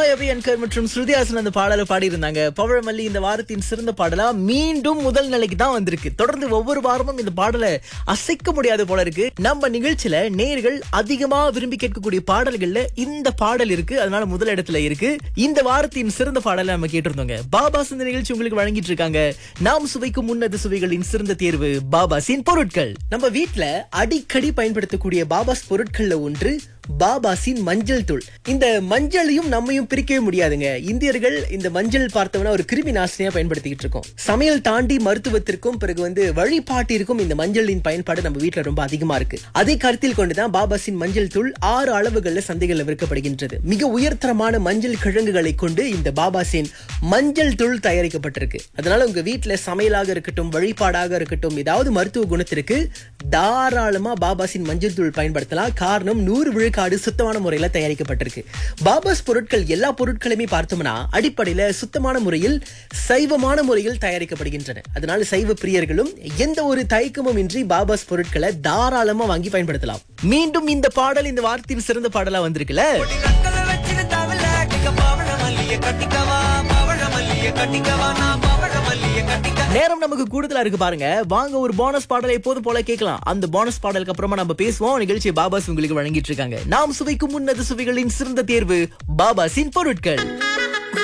அபியன்கர் மற்றும் ஸ்ருதிஹாசன் அந்த பாடலை பாடியிருந்தாங்க பவழமல்லி இந்த வாரத்தின் சிறந்த பாடலா மீண்டும் முதல் நிலைக்கு தான் வந்திருக்கு தொடர்ந்து ஒவ்வொரு வாரமும் இந்த பாடலை அசைக்க முடியாது போல இருக்கு நம்ம நிகழ்ச்சியில நேர்கள் அதிகமா விரும்பி கேட்கக்கூடிய பாடல்கள்ல இந்த பாடல் இருக்கு அதனால முதல் இடத்துல இருக்கு இந்த வாரத்தின் சிறந்த பாடலை நம்ம கேட்டிருந்தோங்க பாபாஸ் இந்த நிகழ்ச்சி உங்களுக்கு வழங்கிட்டு இருக்காங்க நாம் சுவைக்கும் உன்னத சுவைகளின் சிறந்த தேர்வு பாபாஸின் பொருட்கள் நம்ம வீட்ல அடிக்கடி பயன்படுத்தக்கூடிய பாபாஸ் பொருட்கள்ல ஒன்று பாபாசின் மஞ்சள் தூள் இந்த மஞ்சளையும் நம்மையும் பிரிக்கவே முடியாதுங்க இந்தியர்கள் இந்த மஞ்சள் பார்த்தோம்னா ஒரு கிருமி நாசினியா பயன்படுத்திக்கிட்டு இருக்கோம் சமையல் தாண்டி மருத்துவத்திற்கும் பிறகு வந்து வழிபாட்டிற்கும் இந்த மஞ்சளின் பயன்பாடு நம்ம வீட்ல ரொம்ப அதிகமா இருக்கு அதை கருத்தில் கொண்டுதான் பாபாசின் மஞ்சள் தூள் ஆறு அளவுகள்ல சந்தைகள்ல விற்கப்படுகின்றது மிக உயர்தரமான மஞ்சள் கிழங்குகளை கொண்டு இந்த பாபாசின் மஞ்சள் தூள் தயாரிக்கப்பட்டிருக்கு அதனால உங்க வீட்ல சமையலாக இருக்கட்டும் வழிபாடாக இருக்கட்டும் ஏதாவது மருத்துவ குணத்திற்கு தாராளமா பாபாசின் மஞ்சள் தூள் பயன்படுத்தலாம் காரணம் நூறு விழுக்காடு சுத்தமான முறையில தயாரிக்கப்பட்டிருக்கு பாபாஸ் பொருட்கள் எல்லா பொருட்களுமே பார்த்தோம்னா அடிப்படையில சுத்தமான முறையில் சைவமான முறையில் தயாரிக்கப்படுகின்றன அதனால சைவ பிரியர்களும் எந்த ஒரு தயக்கமும் இன்றி பாபாஸ் பொருட்களை தாராளமா வாங்கி பயன்படுத்தலாம் மீண்டும் இந்த பாடல் இந்த வாரத்தின் சிறந்த பாடலா வந்திருக்குல்ல கண்களை வச்சுட்டு தவள கட்டிக்க பவழ மல்லிய கட்டிக்கவா பவழ மல்லிய கட்டிக்கவா நான் பவழ மல்லிய கட்டிக்க நேரம் நமக்கு கூடுதலா இருக்கு பாருங்க வாங்க ஒரு போனஸ் பாடலை எப்போது போல கேட்கலாம் அந்த போனஸ் பாடலுக்கு அப்புறமா நம்ம பேசுவோம் நிகழ்ச்சி பாபாஸ் உங்களுக்கு வழங்கிட்டு இருக்காங்க நாம் சுவைக்கும் உன்னத சுவைகளின் சிறந்த தேர்வு பாபாஸின் பொருட்கள்